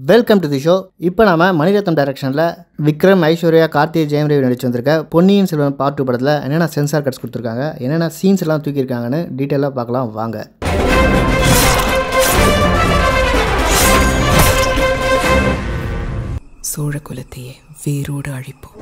welcome to the show இப்போ நாம மணிரத்னம் டைரக்ஷனில் விக்ரம் ஐஸ்வர்யா கார்த்திகை ஜெயம் ரவி நடிச்சு வந்திருக்க பொன்னியின் செல்வன் பார்ட் டூ படத்தில் என்னென்ன சென்சார் கட்ஸ் கொடுத்துருக்காங்க என்னென்ன சீன்ஸ் எல்லாம் தூக்கியிருக்காங்கன்னு டீட்டெயிலாக பார்க்கலாம் வாங்க சோழ குலத்தையே வேரோடு அழிப்போம்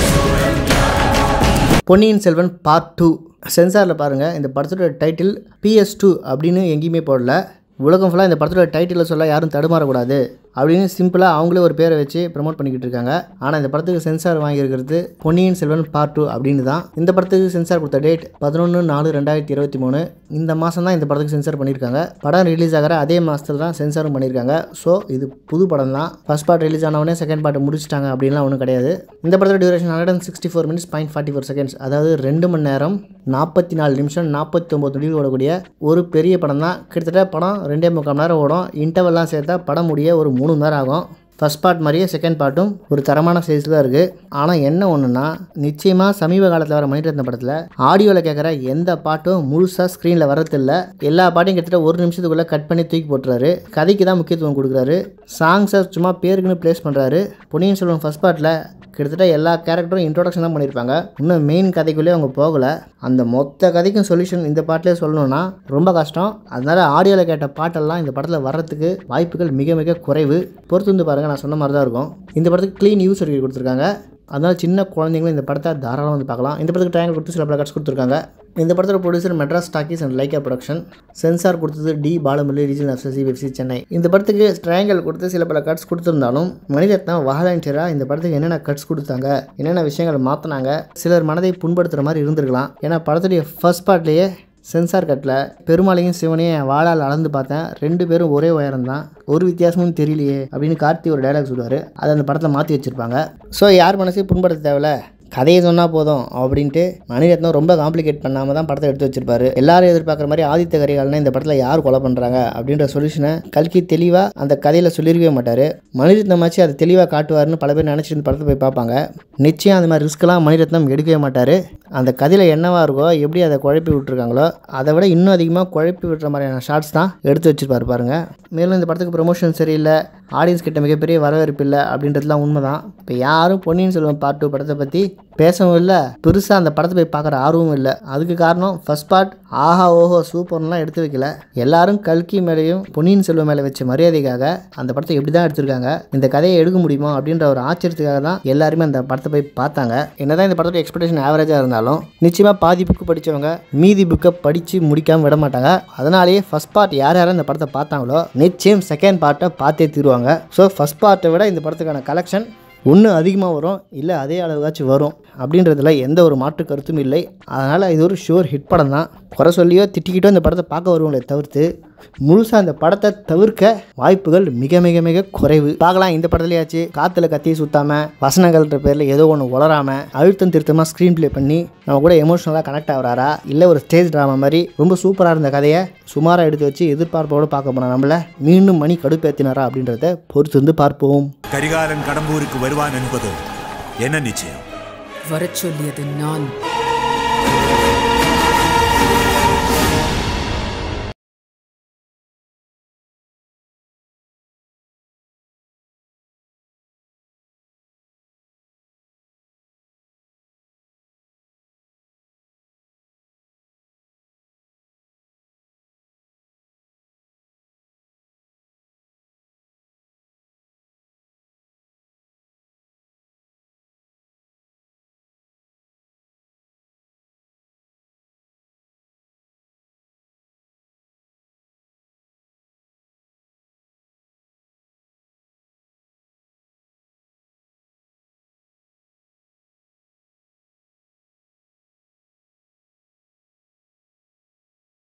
பொன்னியின் செல்வன் பார்ட் டூ சென்சாரில் பாருங்கள் இந்த படத்தோட டைட்டில் பிஎஸ் டூ அப்படின்னு எங்கேயுமே போடல உலகம் ஃபுல்லாக இந்த படத்தோட டைட்டிலில் சொல்ல யாரும் தடுமாறக்கூடாது அப்படின்னு சிம்பிளாக அவங்களே ஒரு பேரை வச்சு ப்ரமோட் பண்ணிக்கிட்டு இருக்காங்க ஆனால் இந்த படத்துக்கு சென்சார் வாங்கியிருக்கிறது பொன்னியின் செல்வன் பார்ட் டூ அப்படின்னு தான் இந்த படத்துக்கு சென்சார் கொடுத்த டேட் பதினொன்று நாலு ரெண்டாயிரத்தி இருபத்தி மூணு இந்த மாதம் தான் இந்த படத்துக்கு சென்சார் பண்ணியிருக்காங்க படம் ரிலீஸ் ஆகிற அதே மாதத்தில் தான் சென்சாரும் பண்ணியிருக்காங்க ஸோ இது புது படம் தான் ஃபஸ்ட் பார்ட் ரிலீஸ் ஆனவொடனே செகண்ட் பார்ட் முடிச்சிட்டாங்க அப்படின்லாம் ஒன்றும் கிடையாது இந்த படத்தோட duration hundred and sixty four minutes point forty four seconds அதாவது ரெண்டு மணி நேரம் நாற்பத்தி நாலு நிமிஷம் நாற்பத்தி ஒம்பது நொடிகள் ஓடக்கூடிய ஒரு பெரிய படம் தான் கிட்டத்தட்ட படம் ரெண்டே முக்கால் மணி நேரம் ஓடும் இன்டர்வெல்லாம் சேர்த்தா படம் முடிய ஒரு மூணு மணி நேரம் ஆகும் ஃபஸ்ட் பார்ட் மாதிரியே செகண்ட் பார்ட்டும் ஒரு தரமான சைஸில் தான் இருக்குது ஆனால் என்ன ஒன்றுனா நிச்சயமாக சமீப காலத்தில் வர மணிரத்ன படத்தில் ஆடியோவில் கேட்குற எந்த பாட்டும் முழுசாக ஸ்க்ரீனில் வரதில்ல எல்லா பாட்டையும் கிட்டத்தட்ட ஒரு நிமிஷத்துக்குள்ளே கட் பண்ணி தூக்கி போட்டுறாரு கதைக்கு தான் முக்கியத்துவம் கொடுக்குறாரு சாங்ஸை சும்மா பேருக்குன்னு ப்ளேஸ் பண்ணுறாரு பொன்னியின் செல்வன் ஃபஸ்ட் பார்ட்டில் கிட்டத்தட்ட எல்லா கேரக்டரும் இன்ட்ரோடக்ஷன் தான் பண்ணியிருப்பாங்க இன்னும் மெயின் கதைக்குள்ளேயே அவங்க போகலை அந்த மொத்த கதைக்கும் சொல்யூஷன் இந்த பாட்டிலே சொல்லணும்னா ரொம்ப கஷ்டம் அதனால் ஆடியோவில் கேட்ட பாட்டெல்லாம் இந்த படத்தில் வர்றதுக்கு வாய்ப்புகள் மிக மிக குறைவு பொறுத்து வந்து பாருங்கள் நான் சொன்ன மாதிரி தான் இருக்கும் இந்த படத்துக்கு க்ளீன் யூஸ் சர்டிஃபிகேட் கொடுத்துருக்காங்க அதனால் சின்ன குழந்தைங்களும் இந்த படத்தை தாராளமாக வந்து பார்க்கலாம் இந்த படத்துக்கு ட்ரையாங்கல் கொடுத்து சில பல கட்ஸ் கொடுத்துருக்காங்க இந்த படத்தோட producer Madras Talkies and Lyca production censor கொடுத்தது டி பாலமுரளி ரீஜனல் எஃப்எஸ்சி வெப்சி சென்னை இந்த படத்துக்கு ட்ரையாங்கல் கொடுத்து சில பல கட்ஸ் கொடுத்துருந்தாலும் மணிரத்னம் வாலண்டியராக இந்த படத்துக்கு என்னென்ன கட்ஸ் கொடுத்தாங்க என்னென்ன விஷயங்கள் மாற்றினாங்க சிலர் மனதை புண்படுத்துகிற மாதிரி இருந்திருக்கலாம் ஏன்னா படத்துடைய ஃபர்ஸ்ட் பார்ட்லேயே சென்சார் கட்டில் பெருமாளையும் சிவனையும் என் வாழால் அளந்து பார்த்தேன் ரெண்டு பேரும் ஒரே உயரம் தான் ஒரு வித்தியாசமும் தெரியலையே அப்படின்னு கார்த்தி ஒரு டைலாக் சொல்லுவார் அதை அந்த படத்தில் மாற்றி வச்சுருப்பாங்க ஸோ யார் மனசையும் புண்படுத்த தேவையில்ல கதையை சொன்னால் போதும் அப்படின்ட்டு மணிரத்னம் ரொம்ப காம்ப்ளிகேட் பண்ணாமல் தான் படத்தை எடுத்து வச்சிருப்பாரு எல்லாரும் எதிர்பார்க்குற மாதிரி ஆதித்த கரிகாலனை இந்த படத்தில் யார் கொலை பண்ணுறாங்க அப்படின்ற சொல்யூஷனை கல்கி தெளிவாக அந்த கதையில் சொல்லியிருக்கவே மாட்டார் மணிரத்னமாச்சு அதை தெளிவாக காட்டுவார்னு பல பேர் நினச்சிட்டு இந்த படத்தை போய் பார்ப்பாங்க நிச்சயம் அந்த மாதிரி ரிஸ்க்கெலாம் மணிரத்னம் எடுக்கவே மாட்டார் அந்த கதையில் என்னவா இருக்கோ எப்படி அதை குழப்பி விட்டுருக்காங்களோ அதை விட இன்னும் அதிகமாக குழப்பி விட்டுற மாதிரியான ஷார்ட்ஸ் தான் எடுத்து வச்சிருப்பாரு பாருங்க மேலும் இந்த படத்துக்கு ப்ரொமோஷன் சரியில்லை ஆடியன்ஸ் கிட்ட மிகப்பெரிய வரவேற்பு இல்லை அப்படின்றதுலாம் உண்மை தான் இப்போ யாரும் பொன்னியின் செல்வன் பார்ட் டூ படத்தை பற்றி பேசவும் இல்லை பெருசாக அந்த படத்தை போய் பார்க்குற ஆர்வமும் இல்லை அதுக்கு காரணம் ஃபர்ஸ்ட் பார்ட் ஆஹா ஓஹோ சூப்பர்லாம் எடுத்து வைக்கல எல்லாரும் கல்கி மேலேயும் பொன்னியின் செல்வன் மேலே வச்ச மரியாதைக்காக அந்த படத்தை எப்படி தான் எடுத்திருக்காங்க இந்த கதையை எடுக்க முடியுமா அப்படின்ற ஒரு ஆச்சரியத்துக்காக தான் எல்லாருமே அந்த படத்தை போய் பார்த்தாங்க என்னதான் இந்த படத்தோட எக்ஸ்பெக்டேஷன் ஆவரேஜாக இருந்தாலும் நிச்சயமாக பாதி புக்கு படித்தவங்க மீதி புக்கை படித்து முடிக்காமல் விட மாட்டாங்க அதனாலேயே ஃபர்ஸ்ட் பார்ட் யார் யாரும் இந்த படத்தை பார்த்தாங்களோ நிச்சயம் செகண்ட் பார்ட்டை பார்த்தே தீருவாங்க ஸோ ஃபர்ஸ்ட் பார்ட்டை விட இந்த படத்துக்கான கலெக்ஷன் ஒன்று அதிகமாக வரும் இல்லை அதே அளவுக்காச்சும் வரும் அப்படின்றதுல எந்த ஒரு மாற்று கருத்தும் இல்லை அதனால் இது ஒரு ஷுவர் ஹிட் படம் தான் குறை சொல்லியோ திட்டிக்கிட்டோ இந்த படத்தை பார்க்க வருவங்களே தவிர்த்து முழுசாக அந்த படத்தை தவிர்க்க வாய்ப்புகள் மிக மிக மிக குறைவு பார்க்கலாம் இந்த படத்துலையாச்சு காற்றுல கத்தி சுத்தாமல் வசனங்கள்ன்ற பேரில் ஏதோ ஒன்று உளராமல் அழுத்தம் திருத்தமாக ஸ்க்ரீன் ப்ளே பண்ணி நம்ம கூட எமோஷனலாக கனெக்ட் ஆகிறாரா இல்லை ஒரு ஸ்டேஜ் ட்ராமா மாதிரி ரொம்ப சூப்பராக இருந்த கதையை சுமாராக எடுத்து வச்சு எதிர்பார்ப்போடு பார்க்க போன நம்மளை மீண்டும் மணி கடுப்பேற்றினாரா அப்படின்றத பொறுத்து வந்து பார்ப்போம் கரிகாலன் கடம்பூருக்கு வருவான் என்பது என்ன நிச்சயம் வரச் சொல்லியது நான்